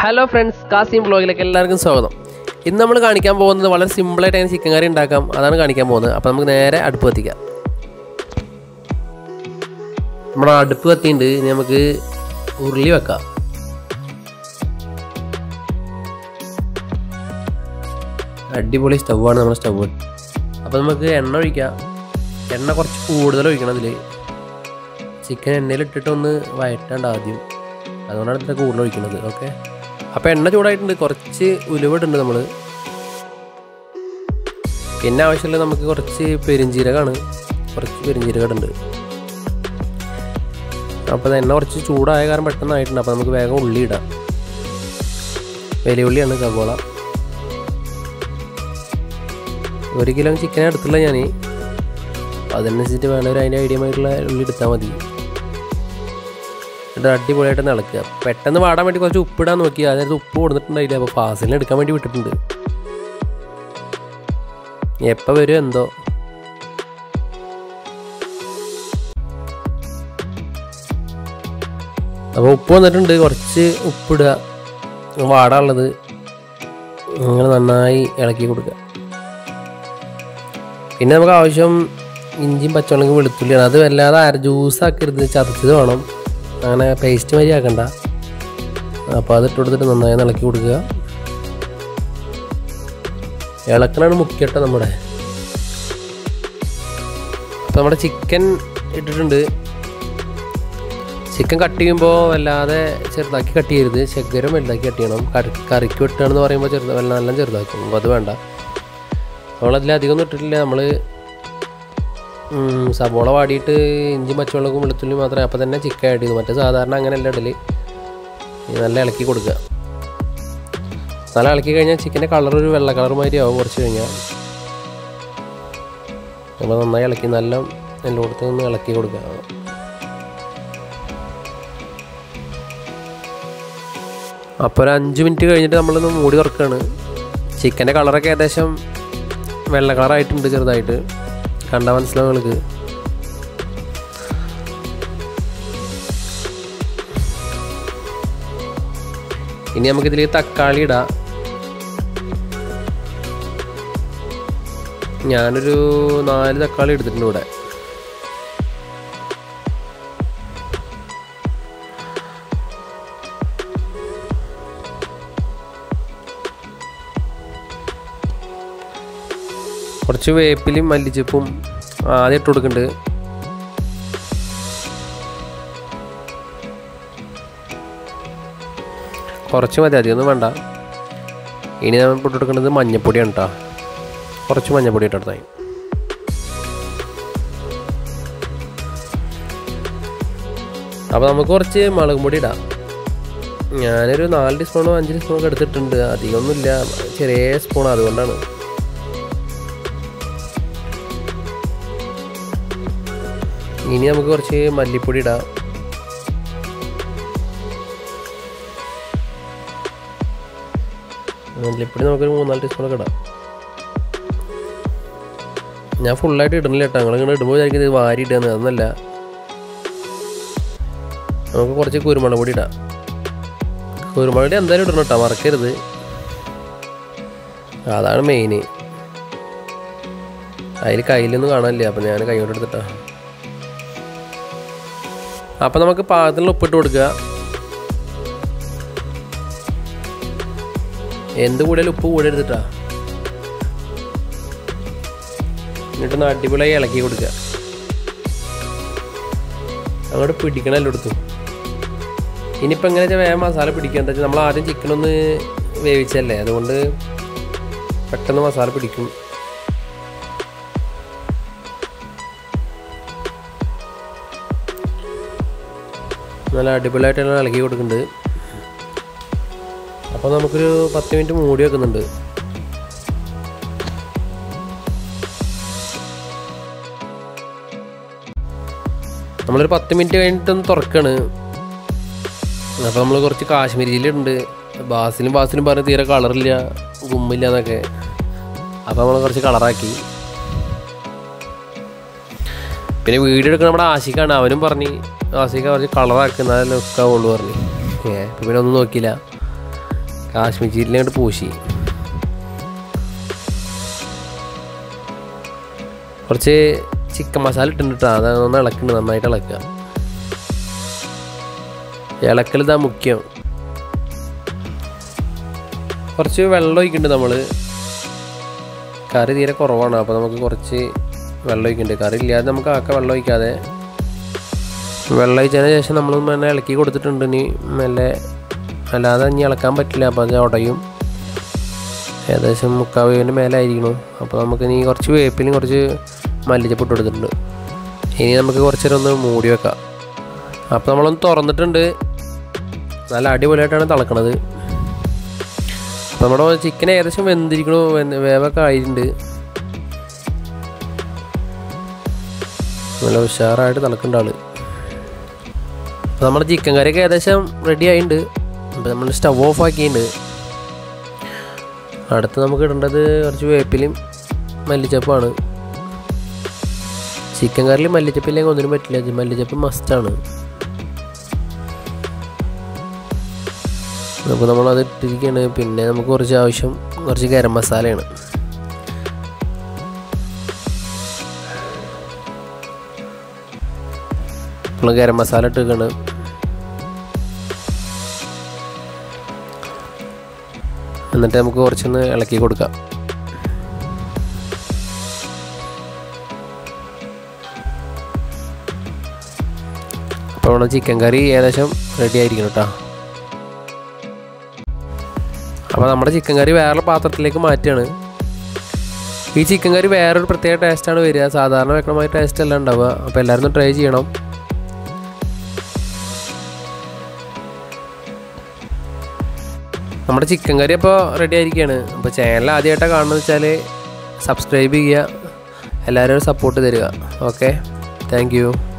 hello friends Kasim ബ്ലോഗിലേക്ക് എല്ലാവർക്കും സ്വാഗതം ഇന്ന് നമ്മൾ കാണിക്കാൻ പോകുന്നത് വളരെ സിമ്പിളായിട്ട് അങ്ങനെ ചിക്കൻ കറി ഉണ്ടാക്കാം അതാണ് കാണിക്കാൻ പോകുന്നത് അപ്പോൾ നമുക്ക് നേരെ അടുപ്പ് കത്തിക്കാം നമ്മുടെ അടുപ്പ് കത്തിയുണ്ട് ഇനി നമുക്ക് ഉരുളി വെക്കാം അടിപൊളി സ്റ്റൗവാണ് നമ്മുടെ സ്റ്റൗവ് അപ്പോൾ നമുക്ക് എണ്ണ ഒഴിക്കാം എണ്ണ കുറച്ച് കൂടുതൽ ഒഴിക്കണം അതിൽ ചിക്കൻ എണ്ണയിലിട്ടിട്ട് ഒന്ന് വയറ്റാണ്ട് ആദ്യം അതുകൊണ്ടാണ് ഇത്ര കൂടുതൽ ഒഴിക്കുന്നത് ഓക്കെ അപ്പോൾ എണ്ണ ചൂടായിട്ടുണ്ട് കുറച്ച് ഉലുവടുണ്ട് നമ്മൾ പിന്നെ ആവശ്യമുള്ള നമുക്ക് കുറച്ച് പെരിഞ്ചീരകമാണ് കുറച്ച് പെരിഞ്ചീരകമുണ്ട് അപ്പോൾ എണ്ണ കുറച്ച് ചൂടായ കാരണം പെട്ടെന്നായിട്ടുണ്ട് അപ്പോൾ നമുക്ക് വേഗം ഉള്ളി ഇടാം വലിയ ഉള്ളിയാണ് സവോള ഒരു കിലോ ചിക്കൻ എടുത്തുള്ള ഞാൻ അതിനനുസരിച്ചിട്ട് വേണവർ അതിൻ്റെ ഐഡിയമായിട്ടുള്ള ഉള്ളി എടുത്താൽ മതി എന്നിട്ട് അടിപൊളിയായിട്ട് ഇളക്കുക പെട്ടെന്ന് വാടാൻ വേണ്ടി കുറച്ച് ഉപ്പിടാൻ നോക്കി അതായത് ഉപ്പ് കൊടുത്തിട്ടുണ്ടായില്ല അപ്പോൾ ഫാസിലിന് എടുക്കാൻ വേണ്ടി വിട്ടിട്ടുണ്ട് എപ്പോൾ വരും എന്തോ അപ്പോൾ ഉപ്പ് വന്നിട്ടുണ്ട് കുറച്ച് ഉപ്പിടുക വാടാനുള്ളത് അങ്ങനെ നന്നായി ഇളക്കി കൊടുക്കുക പിന്നെ നമുക്ക് ആവശ്യം ഇഞ്ചിയും പച്ചമുളകും വെളുത്തുള്ളിയാണ് അത് വല്ലാതെ അര ജ്യൂസ് ആക്കരുത് ചതച്ചത് വേണം അങ്ങനെ പേസ്റ്റ് മാതിരി ആക്കണ്ട അപ്പോൾ അത് ഇട്ട് കൊടുത്തിട്ട് നന്നായി ഇളക്കി കൊടുക്കുക ഇളക്കണാണ് മുഖ്യട്ടോ നമ്മുടെ അപ്പോൾ നമ്മുടെ ചിക്കൻ ഇട്ടിട്ടുണ്ട് ചിക്കൻ കട്ട് ചെയ്യുമ്പോൾ വല്ലാതെ ചെറുതാക്കി കട്ട് ചെയ്യരുത് ശകരം വലുതാക്കി കട്ട് ചെയ്യണം കറി കറിക്ക് വെട്ടുകയാണെന്ന് പറയുമ്പോൾ ചെറുത വല്ല നല്ല ചെറുതാക്കും അപ്പോൾ അത് വേണ്ട നമ്മളതിൽ അധികം ഒന്നും ഇട്ടിട്ടില്ല നമ്മൾ സവോള വാടിയിട്ട് ഇഞ്ചി പച്ചമുളകും വെളുത്തുള്ളി മാത്രമേ അപ്പോൾ തന്നെ ചിക്കൻ ആഡ് ചെയ്തു മറ്റേ സാധാരണ അങ്ങനെയല്ല ഇടല് നല്ല ഇളക്കി കൊടുക്കുക നല്ല ഇളക്കി കഴിഞ്ഞാൽ ചിക്കൻ്റെ കളർ ഒരു വെള്ള കളർ മാതിരി ആവും കുറച്ച് കഴിഞ്ഞാൽ നമ്മൾ നന്നായി ഇളക്കി നല്ല എല്ലായിടത്തും ഒന്ന് ഇളക്കി കൊടുക്കുക അപ്പോൾ ഒരു അഞ്ച് മിനിറ്റ് കഴിഞ്ഞിട്ട് നമ്മളൊന്ന് മൂടി തുറക്കുകയാണ് ചിക്കൻ്റെ കളറൊക്കെ ഏകദേശം വെള്ള കളറായിട്ടുണ്ട് ചെറുതായിട്ട് കണ്ടാൽ മനസ്സിലാവും നിങ്ങൾക്ക് ഇനി നമുക്കിതിൽ തക്കാളി ഇടാം ഞാനൊരു നാല് തക്കാളി എടുത്തിട്ടുണ്ട് ഇവിടെ കുറച്ച് വേപ്പിലും മല്ലിച്ചപ്പും ആദ്യം ഇട്ട് കൊടുക്കുന്നുണ്ട് കുറച്ച് മതി അധികമൊന്നും വേണ്ട ഇനി നമ്മൾ ഇട്ട് കൊടുക്കുന്നത് മഞ്ഞപ്പൊടിയാണ് കേട്ടോ കുറച്ച് മഞ്ഞപ്പൊടി ഇട്ടെടുത്തായി അപ്പോൾ നമുക്ക് കുറച്ച് മുളക് പൊടി ഇടാം ഞാനൊരു നാല് ടീസ്പൂണോ അഞ്ച് ടീസ്പൂണൊക്കെ എടുത്തിട്ടുണ്ട് അധികമൊന്നുമില്ല ചെറിയ സ്പൂൺ അതുകൊണ്ടാണ് ഇനി നമുക്ക് കുറച്ച് മല്ലിപ്പൊടി ഇടാം മല്ലിപ്പൊടി നമുക്കൊരു മൂന്നാല് ടീസ്പൂണൊക്കെ ഇടാം ഞാൻ ഫുള്ളായിട്ട് ഇടുന്നില്ല കേട്ടോ നിങ്ങൾ ഇങ്ങനെ ഇടുമ്പോൾ വിചാരിക്കുന്നത് ഇത് വാരി ഇടുകയെന്ന് അതൊന്നല്ല നമുക്ക് കുറച്ച് കുരുമുളക് പൊടി ഇടാം കുരുമുളക് പൊടി എന്തായാലും ഇടണം കേട്ടോ മറക്കരുത് അതാണ് മെയിൻ അതിൽ കയ്യിലൊന്നും കാണാനില്ല അപ്പം ഞാൻ കൈ കൊണ്ട് എടുത്തിട്ടാ അപ്പം നമുക്ക് പാകത്തിനുള്ള ഉപ്പിട്ട് കൊടുക്കുക എന്ത് കൂടിയാലും ഉപ്പ് കൂടെ എടുത്തിട്ടാ എന്നിട്ടൊന്ന് അടിപൊളിയായി ഇളക്കി കൊടുക്കുക അങ്ങോട്ട് പിടിക്കണല്ലോ എടുത്തു ഇനിയിപ്പോൾ എങ്ങനെ വെച്ചാൽ വേഗം മസാല പിടിക്കുക എന്താ വെച്ചാൽ നമ്മൾ ആദ്യം ചിക്കൻ ഒന്ന് വേവിച്ചല്ലേ അതുകൊണ്ട് പെട്ടെന്ന് മസാല പിടിക്കും നല്ല അടിപൊളിയായിട്ട് ഇളക്കി കൊടുക്കുന്നുണ്ട് അപ്പോൾ നമുക്കൊരു പത്ത് മിനിറ്റ് മൂടി വെക്കുന്നുണ്ട് നമ്മളൊരു പത്ത് മിനിറ്റ് കഴിഞ്ഞിട്ടൊന്ന് തുറക്കാണ് അപ്പോൾ നമ്മൾ കുറച്ച് കാശ്മീരി ചില്ലുണ്ട് ബാസിലും ബാസിലും പറഞ്ഞ് തീരെ കളറില്ല ഗുമ്മില്ല എന്നൊക്കെ അപ്പോൾ നമ്മൾ കുറച്ച് കളറാക്കി പിന്നെ വീഡിയോ എടുക്കുന്ന നമ്മുടെ ആശിക്കാണ് അവനും പറഞ്ഞ് ആശിക്ക പറഞ്ഞ് കളറാക്കുന്ന ലുക്കാവുള്ളൂ പറഞ്ഞു ഏ ഇപ്പം പിന്നെ ഒന്നും നോക്കിയില്ല കാശ്മീർ ചില്ലി അങ്ങോട്ട് പൂശി കുറച്ച് ചിക്കൻ മസാല ഇട്ടിട്ടുണ്ട് കേട്ടോ അതൊന്ന് ഇളക്കുന്നുണ്ട് നന്നായിട്ട് ഇളക്കുക ഇളക്കൽ ഇതാ മുഖ്യം കുറച്ച് വെള്ളം ഒഴിക്കുന്നുണ്ട് നമ്മൾ കറി തീരെ കുറവാണ് അപ്പോൾ നമുക്ക് കുറച്ച് വെള്ളം ഒഴിക്കുന്നുണ്ട് കറി ഇല്ലാതെ നമുക്ക് ആക്ക വെള്ളം ഒഴിക്കാതെ വെള്ളം ഒഴിച്ചതിന് ശേഷം നമ്മൾ മെല്ലെ ഇളക്കി കൊടുത്തിട്ടുണ്ട് ഇനി മെല്ലെ അല്ലാതെ ഇനി ഇളക്കാൻ പറ്റില്ല അപ്പോൾ അത് ഉടയും ഏകദേശം മുക്കാൽ വേവിൻ്റെ മേലെ ആയിരിക്കണം അപ്പോൾ നമുക്ക് ഇനി കുറച്ച് വേപ്പിലും കുറച്ച് മല്ലിച്ചപ്പൊട്ട് കൊടുത്തിട്ടുണ്ട് ഇനി നമുക്ക് കുറച്ച് നേരം ഒന്ന് മൂടി വെക്കാം അപ്പോൾ നമ്മളൊന്ന് തുറന്നിട്ടുണ്ട് നല്ല അടിപൊളിയായിട്ടാണ് തിളക്കണത് അപ്പോൾ നമ്മുടെ ചിക്കൻ ഏകദേശം വെന്തിരിക്കണു വെന്ത് വേവൊക്കെ ആയിട്ടുണ്ട് നല്ല ഉഷാറായിട്ട് തിളക്കേണ്ട ആള് അപ്പോൾ നമ്മുടെ ചിക്കൻ കറിയൊക്കെ ഏകദേശം റെഡി ആയിട്ടുണ്ട് അപ്പോൾ നമ്മൾ സ്റ്റവ് ഓഫ് ആക്കിയിട്ടുണ്ട് അടുത്ത് നമുക്ക് ഇടേണ്ടത് കുറച്ച് വേപ്പിലും മല്ലിച്ചപ്പാണ് ചിക്കൻ കറിയിൽ മല്ലിച്ചപ്പില്ലെങ്കിൽ ഒന്നിനും പറ്റില്ല മല്ലിച്ചപ്പ് മസ്റ്റാണ് അപ്പോൾ നമ്മളത് ഇട്ടിരിക്കുകയാണ് പിന്നെ നമുക്ക് കുറച്ച് ആവശ്യം കുറച്ച് ഗരം മസാലയാണ് നമ്മൾ ഗരം മസാല ഇട്ടിരിക്കുകയാണ് എന്നിട്ട് നമുക്ക് കുറച്ചൊന്ന് ഇളക്കി കൊടുക്കാം അപ്പോൾ നമ്മുടെ ചിക്കൻ കറി ഏകദേശം റെഡി ആയിരിക്കണം കേട്ടോ അപ്പോൾ നമ്മുടെ ചിക്കൻ കറി വേറെ പാത്രത്തിലേക്ക് മാറ്റുകയാണ് ഈ ചിക്കൻ കറി വേറൊരു പ്രത്യേക ടേസ്റ്റാണ് വരിക സാധാരണ വെക്കണമായ ടേസ്റ്റ് അല്ല ഉണ്ടാവുക അപ്പോൾ എല്ലാവരും ഒന്ന് ട്രൈ ചെയ്യണം നമ്മുടെ ചിക്കൻ കറി അപ്പോൾ റെഡി ആയിരിക്കുകയാണ് അപ്പോൾ ചാനൽ ആദ്യമായിട്ടാണ് കാണുന്നത് വെച്ചാൽ സബ്സ്ക്രൈബ് ചെയ്യുക എല്ലാവരും സപ്പോർട്ട് തരിക ഓക്കെ താങ്ക്